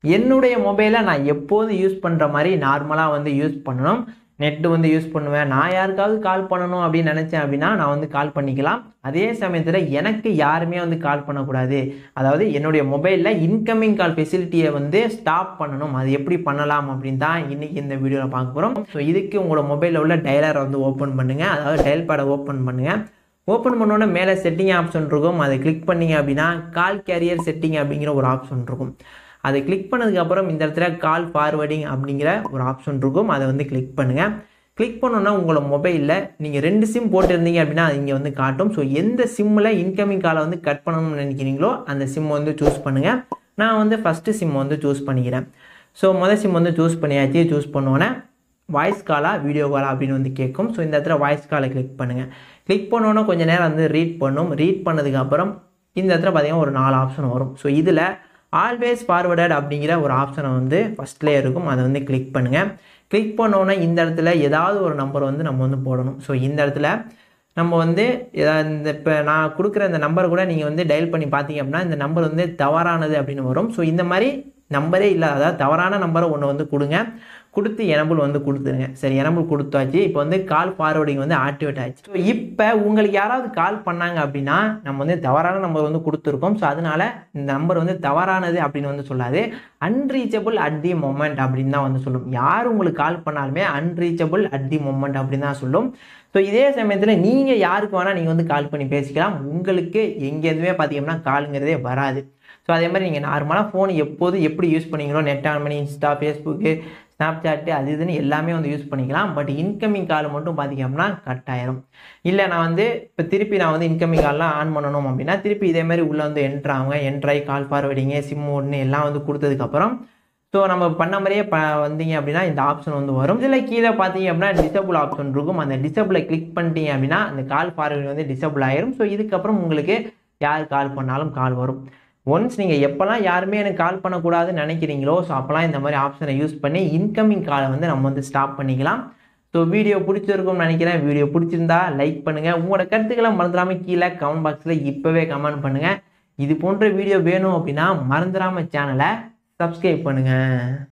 என்னுடைய மொபைலை நான் எப்போதும் யூஸ் பண்ணுற மாதிரி நார்மலாக வந்து யூஸ் பண்ணணும் நெட்டு வந்து யூஸ் பண்ணுவேன் நான் யாருக்காவது கால் பண்ணணும் அப்படின்னு நினச்சேன் அப்படின்னா நான் வந்து கால் பண்ணிக்கலாம் அதே சமயத்தில் எனக்கு யாருமே வந்து கால் பண்ணக்கூடாது அதாவது என்னுடைய மொபைலில் இன்கமிங் கால் ஃபெசிலிட்டியை வந்து ஸ்டாப் பண்ணணும் அது எப்படி பண்ணலாம் அப்படின்னு தான் இன்றைக்கி இந்த வீடியோவில் பார்க்க போகிறோம் ஸோ இதுக்கு உங்களோட மொபைலில் உள்ள டயலரை வந்து ஓப்பன் பண்ணுங்கள் அதாவது டயல் பேடை ஓப்பன் பண்ணுங்கள் ஓப்பன் பண்ணோன்னே மேலே செட்டிங் ஆப்ஷன் இருக்கும் அதை கிளிக் பண்ணீங்க அப்படின்னா கால் கேரியர் செட்டிங் அப்படிங்கிற ஒரு ஆப்ஷன் இருக்கும் அதை கிளிக் பண்ணதுக்கப்புறம் இந்த இடத்துல கால் ஃபார்வர்டிங் அப்படிங்கிற ஒரு ஆப்ஷன் இருக்கும் அதை வந்து கிளிக் பண்ணுங்கள் கிளிக் பண்ணோன்னா உங்களோட மொபைலில் நீங்கள் ரெண்டு சிம் போட்டிருந்தீங்க அப்படின்னா அது இங்கே வந்து காட்டும் ஸோ எந்த சிம்மில் இன்கமிங் காலை வந்து கட் பண்ணணும்னு நினைக்கிறீங்களோ அந்த சிம் வந்து சூஸ் பண்ணுங்கள் நான் வந்து ஃபஸ்ட்டு சிம் வந்து சூஸ் பண்ணிக்கிறேன் ஸோ மொதல் சிம் வந்து சூஸ் பண்ணியாச்சு சூஸ் பண்ணோன்னே வாய்ஸ் காலா வீடியோ காலா அப்படின்னு வந்து கேட்கும் ஸோ இந்த இடத்துல வாய்ஸ் காலை கிளிக் பண்ணுங்கள் கிளிக் பண்ணோன்னே கொஞ்சம் நேரம் வந்து ரீட் பண்ணும் ரீட் பண்ணதுக்கப்புறம் இந்த இடத்துல பார்த்தீங்கன்னா ஒரு நாலு ஆப்ஷன் வரும் ஸோ இதில் ஆல்வேஸ் ஃபார்வர்டட் அப்படிங்கிற ஒரு ஆப்ஷனை வந்து ஃபஸ்ட்லேயே இருக்கும் அதை வந்து கிளிக் பண்ணுங்கள் கிளிக் பண்ணோன்னே இந்த இடத்துல ஏதாவது ஒரு நம்பர் வந்து நம்ம வந்து போடணும் ஸோ இந்த இடத்துல நம்ம வந்து இந்த இப்போ நான் கொடுக்குற இந்த நம்பரை கூட நீங்கள் வந்து டயல் பண்ணி பார்த்தீங்க அப்படின்னா இந்த நம்பர் வந்து தவறானது அப்படின்னு வரும் ஸோ இந்த மாதிரி நம்பரே இல்லை அதாவது தவறான நம்பரை ஒன்று வந்து கொடுங்க கொடுத்து எனபிள் வந்து கொடுத்துருங்க சரி எனபிள் கொடுத்தாச்சு இப்போ வந்து கால் ஃபார்வர்டிங் வந்து ஆக்டிவேட் ஆச்சு ஸோ இப்போ உங்களுக்கு யாராவது கால் பண்ணாங்க அப்படின்னா நம்ம வந்து தவறான நம்பர் வந்து கொடுத்துருக்கோம் ஸோ அதனால இந்த நம்பர் வந்து தவறானது அப்படின்னு வந்து சொல்லாது அன்ரீச்சபிள் அட் தி மொமெண்ட் அப்படின்னு தான் வந்து சொல்லும் யார் உங்களுக்கு கால் பண்ணாலுமே அன்ரீச்சபிள் அட் தி மொமெண்ட் அப்படின்னு தான் சொல்லும் ஸோ இதே சமயத்தில் நீங்கள் யாருக்கு வேணால் நீங்கள் வந்து கால் பண்ணி பேசிக்கலாம் உங்களுக்கு எங்கேருந்துமே பார்த்தீங்கன்னா காலுங்கிறதே வராது ஸோ அதே மாதிரி நீங்கள் நார்மலாக ஃபோன் எப்போது எப்படி யூஸ் பண்ணீங்களோ நெட் ஆன் பண்ணி இன்ஸ்டா ஃபேஸ்புக்கு ஸ்னாப் சாட்டு அது இதுன்னு எல்லாமே வந்து யூஸ் பண்ணிக்கலாம் பட் இன்கமிங் கால் மட்டும் பார்த்திங்க அப்படின்னா கட் ஆயிரும் இல்லை நான் வந்து இப்போ திருப்பி நான் வந்து இன்கமிங் கால்லாம் ஆன் பண்ணணும் அப்படின்னா திருப்பி இதே மாதிரி உள்ளே வந்து என்ட்ராங்க என்ட்ராய் கால் ஃபார்வர்டிங்கு சிம் ஒன்று எல்லாம் வந்து கொடுத்ததுக்கப்புறம் ஸோ நம்ம பண்ண மாதிரியே ப வந்தீங்க அப்படின்னா இந்த ஆப்ஷன் வந்து வரும் இதில் கீழே பார்த்தீங்க அப்படின்னா டிசபிள் ஆப்ஷன் இருக்கும் அந்த டிசபிளை கிளிக் பண்ணிட்டீங்க அப்படின்னா அந்த கால் ஃபார்வர்டிங் வந்து டிசபிள் ஆயிரும் ஸோ இதுக்கப்புறம் உங்களுக்கு யார் கால் பண்ணாலும் கால் வரும் ஒன்ஸ் நீங்கள் எப்போல்லாம் யாருமே எனக்கு கால் பண்ணக்கூடாதுன்னு நினைக்கிறீங்களோ ஸோ அப்போல்லாம் இந்த மாதிரி ஆப்ஷனை யூஸ் பண்ணி இன்கமிங் காலை வந்து நம்ம வந்து ஸ்டாப் பண்ணிக்கலாம் ஸோ வீடியோ பிடிச்சிருக்கும்னு நினைக்கிறேன் வீடியோ பிடிச்சிருந்தா லைக் பண்ணுங்கள் உங்களோட கருத்துக்களை மறந்துடாமல் கீழே கமெண்ட் பாக்ஸில் இப்போவே கமெண்ட் பண்ணுங்கள் இது போன்ற வீடியோ வேணும் அப்படின்னா மறந்துடாமல் சேனலை சப்ஸ்கிரைப் பண்ணுங்கள்